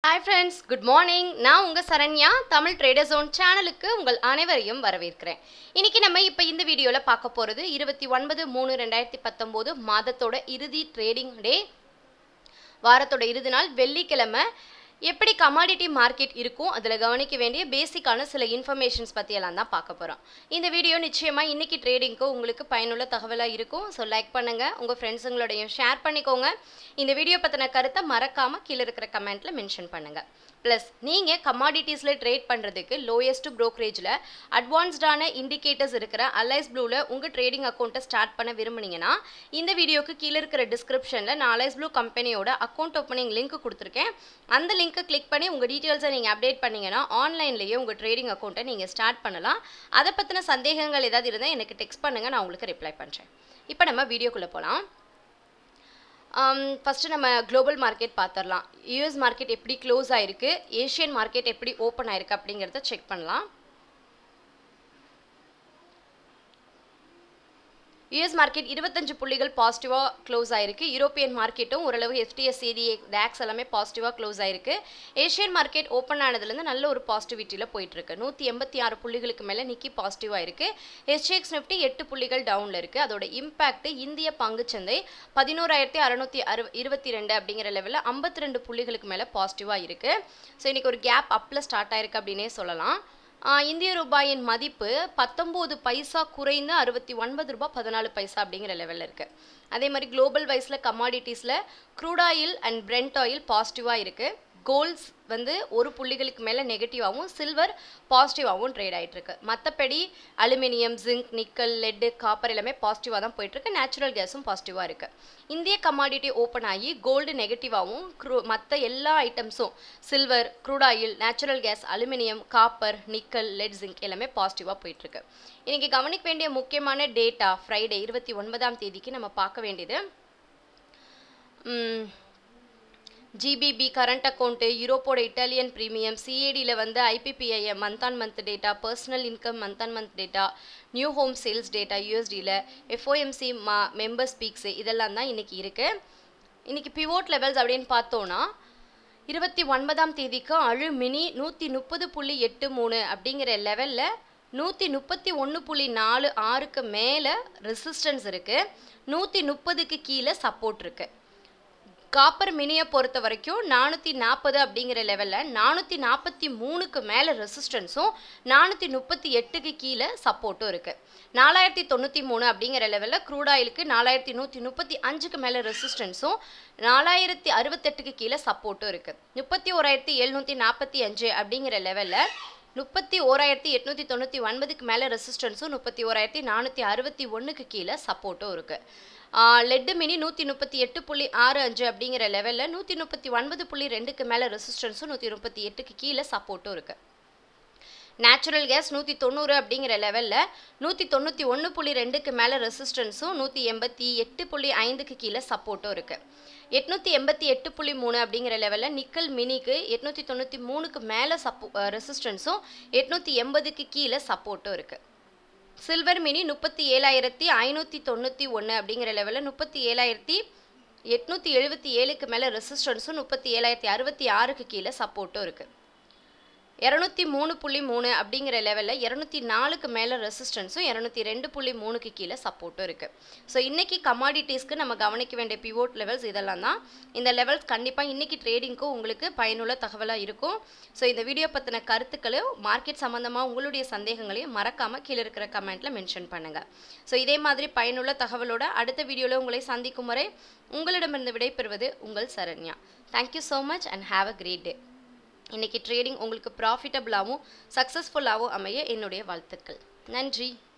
hi friends good morning நான் உங்கள் Saranya Tamil trader zone சேனலுக்கு உங்கள் அனைவரையும் வரவேற்கிறேன் இன்னைக்கு நம்ம இப்போ இந்த வீடியோவில் பார்க்க போகிறது இருபத்தி ஒன்பது மூணு ரெண்டாயிரத்தி பத்தொம்போது மாதத்தோட இறுதி ட்ரேடிங் டே வாரத்தோட இறுதி நாள் வெள்ளிக்கிழமை எப்படி கமாடிட்டி மார்க்கெட் இருக்கும் அதில் கவனிக்க வேண்டிய பேசிக்கான சில இன்ஃபர்மேஷன்ஸ் பற்றியெல்லாம் தான் பார்க்க போகிறோம் இந்த வீடியோ நிச்சயமாக இன்றைக்கி ட்ரேடிங்க்கு உங்களுக்கு பயனுள்ள தகவலாக இருக்கும் ஸோ லைக் பண்ணுங்கள் உங்கள் ஃப்ரெண்ட்ஸுங்களோடையும் ஷேர் பண்ணிக்கோங்க இந்த வீடியோ பற்றின கருத்தை மறக்காமல் கீழே இருக்கிற கமெண்ட்டில் மென்ஷன் பண்ணுங்கள் ப்ளஸ் நீங்கள் கமாடிட்டிஸில் ட்ரேட் பண்ணுறதுக்கு லோயஸ்ட் ப்ரோக்கரேஜில் அட்வான்ஸ்டான இண்டிகேட்டர்ஸ் இருக்கிற அலைஸ் ப்ளூவில் உங்கள் ட்ரேடிங் அக்கௌண்ட்டை ஸ்டார்ட் பண்ண விரும்புனீங்கன்னா இந்த வீடியோக்கு கீழே இருக்கிற டிஸ்கிரிப்ஷனில் நான் அலைஸ் ப்ளூ கம்பெனியோட அக்கௌண்ட் ஓப்பனிங் லிங்க் கொடுத்துருக்கேன் அந்த லிங்க்கை கிளிக் பண்ணி உங்கள் டீட்டெயில்ஸை நீங்கள் அப்டேட் பண்ணீங்கன்னா ஆன்லைன்லேயே உங்கள் ட்ரேடிங் அக்கௌண்ட்டை நீங்கள் ஸ்டார்ட் பண்ணலாம் அதை பற்றின சந்தேகங்கள் ஏதாவது இருந்தால் எனக்கு டெக்ஸ்ட் பண்ணுங்கள் நான் உங்களுக்கு ரிப்ளை பண்ணுறேன் இப்போ நம்ம வீடியோக்குள்ளே போகலாம் ஃபஸ்ட்டு நம்ம குளோபல் மார்க்கெட் பார்த்துடலாம் யூஎஸ் மார்க்கெட் எப்படி க்ளோஸ் ஆயிருக்கு ஏஷியன் மார்க்கெட் எப்படி ஓப்பன் ஆயிருக்கு அப்படிங்கிறத செக் பண்ணலாம் யூஎஸ் மார்க்கெட் இருபத்தஞ்சு புள்ளிகள் பாசிட்டிவாக க்ளோஸ் ஆயிருக்கு யூரோப்பியன் மார்க்கெட்டும் ஓரளவு எஃப்டிஎஸ் சிடிஏ டேக்ஸ் எல்லாமே பாசிட்டிவாக க்ளோஸ் ஆயிருக்கு ஏஷியன் மார்க்கெட் ஓப்பன் ஆனதுலேருந்து நல்ல ஒரு பாசிட்டிவிட்டியில் போயிட்டுருக்கு நூற்றி எண்பத்தி ஆறு புள்ளிகளுக்கு மேலே நிக்கி பாசிட்டிவாக இருக்குது எஸ்டிஎக்ஸ் நிஃப்டி எட்டு புள்ளிகள் டவுனில் இருக்குது அதோட இம்பாக்ட் இந்திய பங்குச்சந்தை பதினோராயிரத்தி அறநூற்றி அறு இருபத்தி ரெண்டு அப்படிங்கிற லெவலில் ஐம்பத்தி ரெண்டு புள்ளிகளுக்கு மேலே பாசிட்டிவாக இருக்குது ஸோ இன்றைக்கி ஒரு கேப் அப்பில் ஸ்டார்ட் ஆயிருக்கு அப்படின்னே சொல்லலாம் இந்திய ரூபாயின் மதிப்பு பத்தொம்போது பைசா குறைந்து அறுபத்தி ஒன்பது ரூபாய் பதினாலு பைசா அப்படிங்கிற லெவலில் இருக்குது அதே மாதிரி குளோபல் வைஸில் கமாடிட்டிஸில் crude oil and brent oil பாசிட்டிவாக இருக்குது கோல்ட்ஸ் வந்து ஒரு புள்ளிகளுக்கு மேலே நெகட்டிவாகவும் சில்வர் பாசிட்டிவாகவும் ட்ரேட் ஆகிட்டுருக்கு மற்றபடி aluminium zinc nickel lead copper எல்லாமே பாசிட்டிவாக தான் போயிட்டுருக்கு நேச்சுரல் கேஸும் பாசிட்டிவாக இருக்குது இந்திய கமாடிட்டி ஓப்பன் ஆகி கோல்டு நெகட்டிவாகவும் க்ரூ மற்ற எல்லா ஐட்டம்ஸும் silver crude oil natural gas aluminium copper nickel lead zinc எல்லாமே பாசிட்டிவாக போயிட்டுருக்கு இன்றைக்கி கவனிக்க வேண்டிய முக்கியமான டேட்டா ஃப்ரைடே இருபத்தி ஒன்பதாம் தேதிக்கு நம்ம பார்க்க வேண்டியது ஜிபிபி கரண்ட் அக்கௌண்ட்டு யூரோப்போட இட்டாலியன் ப்ரீமியம் சிஏடியில் வந்து ஐபிபிஐ month on month data personal income month on month data new home sales data யூஎஸ்டியில் எஃப்ஓஎம்சி மா மெம்பர் ஸ்பீக்ஸு இதெல்லாம் தான் இன்றைக்கி இருக்குது இன்றைக்கி பிவோட் லெவல்ஸ் அப்படின்னு பார்த்தோன்னா இருபத்தி ஒன்பதாம் தேதிக்கு அழு மினி நூற்றி முப்பது புள்ளி எட்டு மூணு அப்படிங்கிற லெவலில் நூற்றி முப்பத்தி ஒன்று புள்ளி நாலு ஆறுக்கு மேலே ரெசிஸ்டன்ஸ் இருக்குது நூற்றி முப்பதுக்கு கீழே சப்போர்ட் இருக்குது காப்பர் மினியை பொறுத்த வரைக்கும் நானூற்றி நாற்பது அப்படிங்கிற லெவலில் நானூற்றி நாற்பத்தி மூணுக்கு மேலே ரெசிஸ்டன்ஸும் நானூற்றி முப்பத்தி எட்டுக்கு கீழே சப்போர்ட்டும் இருக்குது நாலாயிரத்தி தொண்ணூற்றி மூணு அப்படிங்கிற லெவலில் க்ரூட் ஆயிலுக்கு நாலாயிரத்தி நூற்றி முப்பத்தி அஞ்சுக்கு மேலே ரெசிஸ்டன்ஸும் நாலாயிரத்தி அறுபத்தெட்டுக்கு கீழே சப்போர்ட்டும் இருக்குது முப்பத்தி ஓராயிரத்தி எழுநூற்றி நாற்பத்தி அஞ்சு அப்படிங்கிற லெவலில் முப்பத்தி ஓராயிரத்தி எட்நூற்றி தொண்ணூற்றி ஒன்பதுக்கு மேலே ரெசிஸ்டன்ஸும் முப்பத்தி ஓராயிரத்தி நானூற்றி அறுபத்தி ஒன்றுக்கு கீழே சப்போர்ட்டும் இருக்குது லெட்டு மினி நூற்றி முப்பத்தி எட்டு புள்ளி ஆறு அஞ்சு அப்படிங்கிற லெவலில் நூற்றி முப்பத்தி ஒன்பது புள்ளி ரெண்டுக்கு மேலே ரெசிஸ்டன்ஸும் நூற்றி முப்பத்தி எட்டுக்கு கீழே சப்போர்ட்டும் இருக்குது நேச்சுரல் கேஸ் நூற்றி தொண்ணூறு அப்படிங்கிற லெவலில் நூற்றி தொண்ணூற்றி ஒன்று புள்ளி ரெண்டுக்கு மேலே ரெசிஸ்டன்ஸும் நூற்றி எண்பத்தி எட்டு புள்ளி ஐந்துக்கு கீழே சப்போர்ட்டும் இருக்குது எட்நூற்றி எண்பத்தி எட்டு புள்ளி மூணு அப்படிங்கிற லெவலில் நிக்கல் மினிக்கு எட்நூற்றி தொண்ணூற்றி மூணுக்கு மேலே சப்போ ரெசிஸ்டன்ஸும் எட்நூற்றி எண்பதுக்கு கீழே சப்போர்ட்டும் இருக்குது சில்வர் மினி முப்பத்தி ஏழாயிரத்தி ஐநூற்றி தொண்ணூற்றி ஒன்று அப்படிங்கிற லெவலில் முப்பத்தி ஏழாயிரத்தி எட்நூற்றி எழுபத்தி ஏழுக்கு மேலே ரெசிஸ்டன்ஸும் முப்பத்தி ஏழாயிரத்தி அறுபத்தி ஆறுக்கு கீழே சப்போர்ட்டும் இருக்குது இரநூத்தி மூணு புள்ளி மூணு அப்படிங்கிற லெவலில் இரநூத்தி நாலுக்கு மேலே ரெசிஸ்டன்ஸும் இரநூத்தி ரெண்டு புள்ளி மூணுக்கு கீழே சப்போர்ட்டும் இருக்குது ஸோ இன்றைக்கி கமாடிட்டிஸ்க்கு நம்ம கவனிக்க வேண்டிய பிவோட் லெவல்ஸ் இதெல்லாம் தான் இந்த லெவல்ஸ் கண்டிப்பாக இன்றைக்கி ட்ரேடிங்க்கும் உங்களுக்கு பயனுள்ள தகவலாக இருக்கும் ஸோ இந்த வீடியோ பற்றின கருத்துக்களையும் மார்க்கெட் சம்மந்தமாக உங்களுடைய சந்தேகங்களையும் மறக்காமல் கீழே இருக்கிற கமெண்ட்டில் மென்ஷன் பண்ணுங்கள் ஸோ இதே மாதிரி பயனுள்ள தகவலோட அடுத்த வீடியோவில் உங்களை சந்திக்கும் வரை உங்களிடமிருந்து விடைபெறுவது உங்கள் Saranya thank you so much and have a great day இன்றைக்கி ட்ரேடிங் உங்களுக்கு ப்ராஃபிட்டபுளாகவும் சக்ஸஸ்ஃபுல்லாகவும் அமைய என்னுடைய வாழ்த்துக்கள் நன்றி